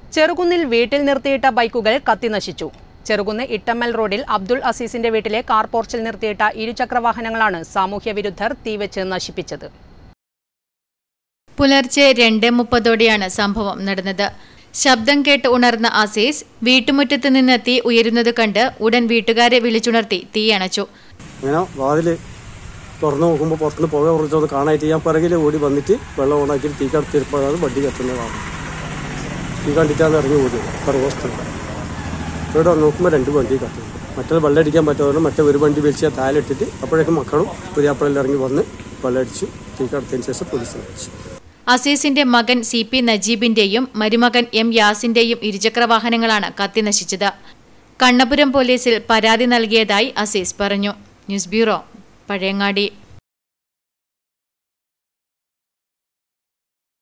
ചെറുകുന്നിൽ വീട്ടിൽ നിർത്തിയിട്ട ബൈക്കുകൾ കത്തിനശിച്ചു ചെറുകുന്ന് ഇട്ടമ്മൽ റോഡിൽ അബ്ദുൾ അസീസിന്റെ വീട്ടിലെ കാർ പോർച്ചിൽ നിർത്തിയിട്ട ഇരുചക്രവാഹനങ്ങളാണ് സാമൂഹ്യ വിരുദ്ധർ തീവച്ച് നശിപ്പിച്ചത് പുലർച്ചെ രണ്ട് മുപ്പതോടെയാണ് സംഭവം നടന്നത് ശബ്ദം കേട്ട് ഉണർന്ന അസീസ് വീട്ടുമുറ്റത്ത് നിന്ന് തീ ഉയരുന്നത് കണ്ട് ഉടൻ വീട്ടുകാരെ വിളിച്ചുണർത്തി തീയണച്ചു ഇങ്ങനെ വാതിൽ തുറന്നു നോക്കുമ്പോൾ പുറത്തുനിന്ന് പുക കുറച്ചൊന്ന് കാണാനായിട്ട് ഞാൻ പിറകിൽ ഓടി വന്നിട്ട് വെള്ളം ഓണാക്കി തീ കടത്തിരുപ്പോഴാണ് വണ്ടി കത്തുന്നതാണ് തീ കണ്ടിട്ടാണ് ഇറങ്ങി ഓടിയത് പിറകോസ്തുണ്ട് ഇവിടെ നോക്കുമ്പോൾ രണ്ട് വണ്ടി കത്തുന്നു മറ്റേ വെള്ളം അടിക്കാൻ പറ്റാതെ മറ്റേ ഒരു വണ്ടി വലിച്ച് താഴെ ഇട്ടിട്ട് അപ്പോഴേക്കും മക്കളും പുതിയാപ്പളെല്ലാം ഇറങ്ങി വന്ന് വെള്ളം അടിച്ചു തീ കടത്തിയതിന് ശേഷം പോലീസിനെ വിളിച്ചു അസീസിന്റെ മകൻ സി പി നജീബിന്റെയും മരുമകൻ എം യാസിന്റെയും ഇരുചക്രവാഹനങ്ങളാണ് കത്തിനശിച്ചത് കണ്ണപുരം പോലീസിൽ പരാതി നൽകിയതായി അസീസ് പറഞ്ഞു ന്യൂസ് ബ്യൂറോ പഴയങ്ങാടി